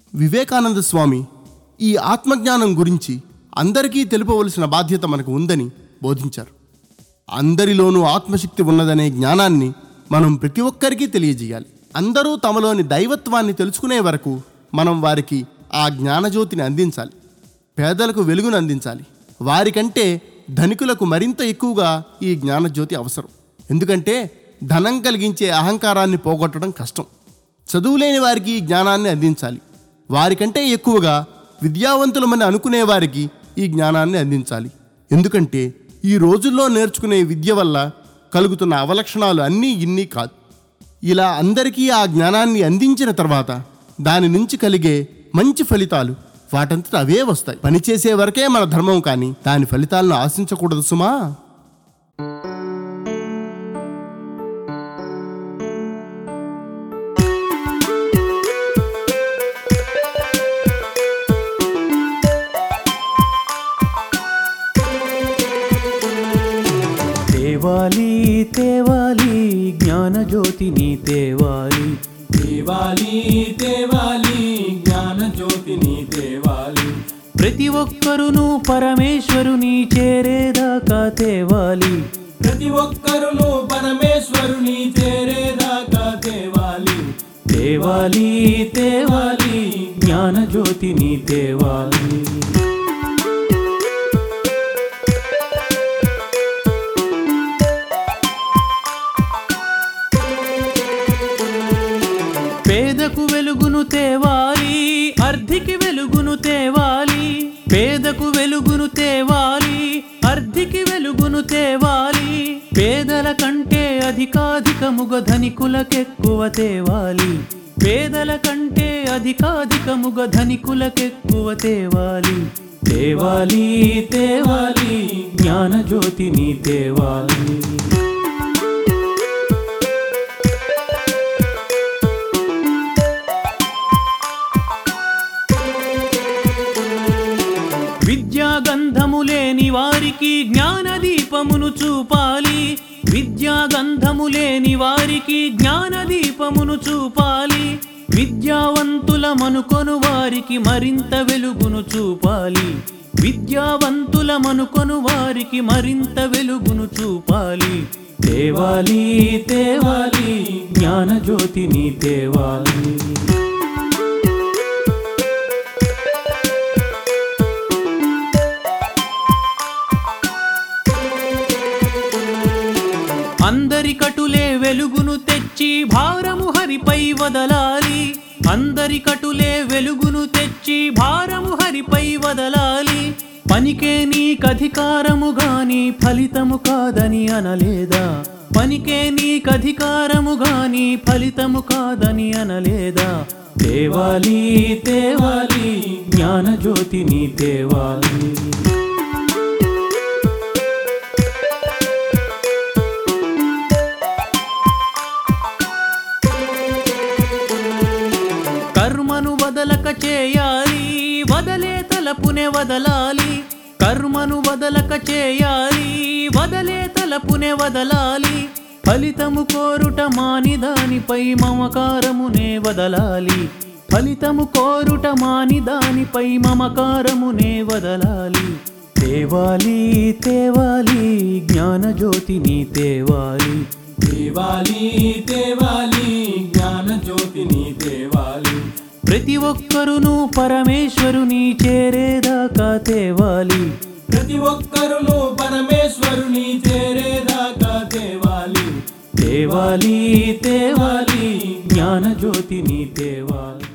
వివేకానంద స్వామి ఈ ఆత్మజ్ఞానం గురించి అందరికీ తెలుపవలసిన బాధ్యత మనకు ఉందని బోధించారు అందరిలోనూ ఆత్మశక్తి ఉన్నదనే జ్ఞానాన్ని మనం ప్రతి ఒక్కరికి తెలియజేయాలి అందరూ తమలోని దైవత్వాన్ని తెలుసుకునే వరకు మనం వారికి ఆ జ్ఞానజ్యోతిని అందించాలి పేదలకు వెలుగును అందించాలి వారికంటే ధనికులకు మరింత ఎక్కువగా ఈ జ్ఞానజ్యోతి అవసరం ఎందుకంటే ధనం కలిగించే అహంకారాన్ని పోగొట్టడం కష్టం చదువులేని వారికి ఈ జ్ఞానాన్ని అందించాలి వారికంటే ఎక్కువగా విద్యావంతులమని అనుకునే వారికి ఈ జ్ఞానాన్ని అందించాలి ఎందుకంటే ఈ రోజుల్లో నేర్చుకునే విద్య వల్ల కలుగుతున్న అవలక్షణాలు అన్నీ ఇన్ని కాదు ఇలా అందరికీ ఆ జ్ఞానాన్ని అందించిన తర్వాత దాని నుంచి కలిగే మంచి ఫలితాలు వాటంతట అవే వస్తాయి పనిచేసే వరకే మన ధర్మం కానీ దాని ఫలితాలను ఆశించకూడదు సుమా తేవాలి తేవాలి జ్ఞానజ్యోతిని తేవాలి తేవాలి తేవాలి జ్ఞాన జ్యోతిని తేవాలి ప్రతి ఒక్కరును పరమేశ్వరుని చేరేదాకా తేవాలి ప్రతి ఒక్కరును పరమేశ్వరుని చేరేదాకా తేవాలి తేవాలి తేవాలి జ్ఞానజ్యోతిని తేవాలి పేదకు వెలుగును తేవాలి అర్ధికి వెలుగును తేవాలి పేదకు వెలుగును తేవాలి అర్ధికి వెలుగును తేవాలి పేదల కంటే అధికాధికముగ ధనికులకెక్కువ తేవాలి పేదల కంటే అధికాధికముగ ధనికులకెక్కువ తేవాలి తేవాలి తేవాలి జ్ఞానజ్యోతిని తేవాలి విద్యా గంధము లేని వారికి జ్ఞాన దీపమును చూపాలి విద్యా గంధము లేని వారికి జ్ఞాన దీపమును చూపాలి విద్యావంతుల మనుకొను వారికి మరింత వెలుగును చూపాలి విద్యావంతుల మనుకొను వారికి మరింత వెలుగును చూపాలి తేవాలి తేవాలి జ్ఞానజ్యోతిని తేవాలి అందరి కటులే వెలుగును తెచ్చి భారము హరిపై వదలాలి అందరి కటులే వెలుగును తెచ్చి భారము హరిపై వదలాలి పనికే నీకధికారము గాని ఫలితము కాదని అనలేదా పనికే నీకధికారము గాని ఫలితము కాదని అనలేదా తేవాలి తేవాలి జ్ఞానజ్యోతిని తేవాలి కర్మను వదలక చేయాలి వదలే తలపునే వదలాలి కర్మను వదలక చేయాలి వదలే తలపునే వదలాలి ఫలితము కోరుట మాని దానిపై మమకారమునే వదలాలి ఫలితము కోరుట మాని దానిపై మమకారమునే వదలాలి తేవాలి తేవాలి జ్ఞానజ్యోతిని తేవాలి తేవాలి తేవాలి జ్ఞాన జ్యోతిని తేవాలి ప్రతి ఒక్కరును పరమేశ్వరుని చేరేదాకా తేవాలి ప్రతి ఒక్కరును పరమేశ్వరుని చేరేదాకా తేవాలి తేవాలి తేవాలి జ్ఞానజ్యోతిని తేవాలి